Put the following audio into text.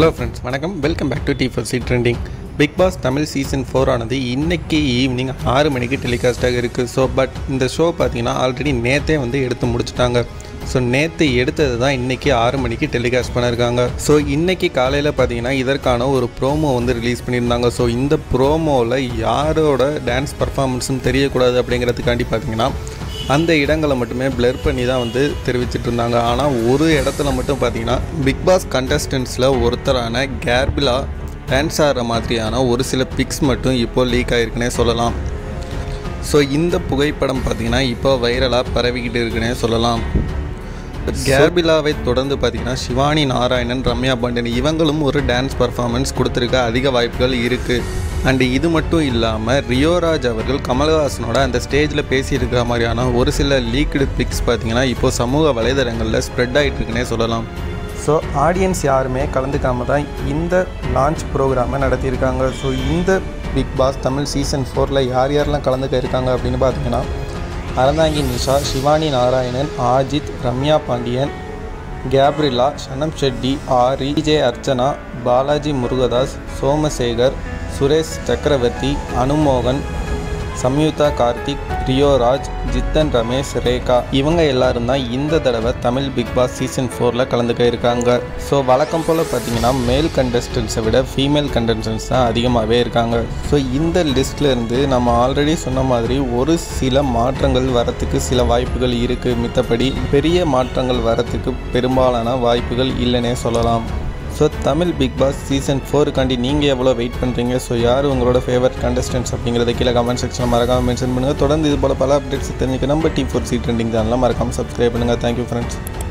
hello friends வணக்கம் welcome back to D four C trending big pass Tamil season four ஆனது இன்னைக்கு evening ஆறு மணிக்கு டெலிகாஸ்டாக இருக்குது ஸோ பட் இந்த ஷோ பார்த்தீங்கன்னா ஆல்ரெடி நேற்றே வந்து எடுத்து முடிச்சிட்டாங்க ஸோ நேற்று எடுத்தது தான் இன்றைக்கி ஆறு மணிக்கு டெலிகாஸ்ட் பண்ணியிருக்காங்க ஸோ இன்றைக்கி காலையில் பார்த்தீங்கன்னா இதற்கான ஒரு ப்ரோமோ வந்து ரிலீஸ் பண்ணியிருந்தாங்க ஸோ இந்த ப்ரோமோவில் யாரோட டான்ஸ் பர்ஃபார்மன்ஸும் தெரியக்கூடாது அப்படிங்கிறதுக்காண்டி பார்த்தீங்கன்னா அந்த இடங்களை மட்டுமே பிளர் பண்ணி தான் வந்து தெரிவிச்சிட்டு இருந்தாங்க ஆனால் ஒரு இடத்துல மட்டும் பார்த்தீங்கன்னா பிக் பாஸ் கண்டஸ்டன்ஸில் ஒருத்தரான கேர்பிலா டான்ஸ் ஆடுற மாதிரியான ஒரு சில பிக்ஸ் மட்டும் இப்போ லீக் ஆகிருக்குன்னே சொல்லலாம் ஸோ இந்த புகைப்படம் பார்த்தீங்கன்னா இப்போ வைரலாக பரவிக்கிட்டு இருக்குன்னே சொல்லலாம் கேர்பிலாவை தொடர்ந்து பார்த்தீங்கன்னா சிவானி நாராயணன் ரம்யா பாண்டியன் இவங்களும் ஒரு டான்ஸ் பர்ஃபார்மன்ஸ் கொடுத்துருக்க அதிக வாய்ப்புகள் இருக்குது அண்டு இது மட்டும் இல்லாமல் ரியோராஜ் அவர்கள் கமல்ஹாசனோட அந்த ஸ்டேஜில் பேசியிருக்கிற மாதிரியான ஒரு சில லீக்டு பிக்ஸ் பார்த்தீங்கன்னா இப்போ சமூக வலைதளங்களில் ஸ்ப்ரெட் ஆகிட்டு இருக்குன்னே சொல்லலாம் ஸோ ஆடியன்ஸ் யாருமே கலந்துக்காம தான் இந்த லான்ச் ப்ரோக்ராமை நடத்தியிருக்காங்க ஸோ இந்த பிக் பாஸ் தமிழ் சீசன் ஃபோரில் யார் யாரெல்லாம் கலந்துக்க இருக்காங்க அப்படின்னு பார்த்தீங்கன்னா அறந்தாங்கி நிஷா சிவானி நாராயணன் ஆஜித் ரம்யா பாண்டியன் கேப்ரிலா சனம் ஷெட்டி ஆரி ஜே அர்ச்சனா பாலாஜி முருகதாஸ் சோமசேகர் சுரேஷ் சக்கரவர்த்தி அனுமோகன் சம்யுக்தா கார்த்திக் ரியோராஜ் ஜித்தன் ரமேஷ் ரேகா இவங்க எல்லாரும் தான் இந்த தடவை தமிழ் பிக் பாஸ் சீசன் ஃபோரில் கலந்துக்க இருக்காங்க ஸோ வழக்கம் போல் பார்த்தீங்கன்னா மேல் கண்டஸ்டன்ஸை விட ஃபீமேல் கண்டஸ்டன்ஸ் தான் அதிகமாகவே இருக்காங்க ஸோ இந்த லிஸ்ட்ல இருந்து நம்ம ஆல்ரெடி சொன்ன மாதிரி ஒரு சில மாற்றங்கள் வரத்துக்கு சில வாய்ப்புகள் இருக்குது மித்தபடி பெரிய மாற்றங்கள் வரத்துக்கு பெரும்பாலான வாய்ப்புகள் இல்லைன்னே சொல்லலாம் so Tamil Bigg Boss season ஃபோருக்காண்டி நீங்கள் எவ்வளோ வெயிட் பண்ணுறீங்க ஸோ யார் உங்களோட ஃபேவரட் கண்டஸ்டன்ஸ் அப்படிங்கிறத கீழே கமெண்ட் செக்ஷனில் மறக்காமல் மென்ஷன் பண்ணுங்கள் தொடர்ந்து இது போல் பல அப்டேட்ஸ் தெரிஞ்சுக்க நம்ம டி ஃபோர் சி ட்ரெண்டிங் சேனலில் மறக்காமல் சப்ஸ்கிரைப் பண்ணுங்கள் தேங்க்யூ ஃப்ரெண்ட்ஸ்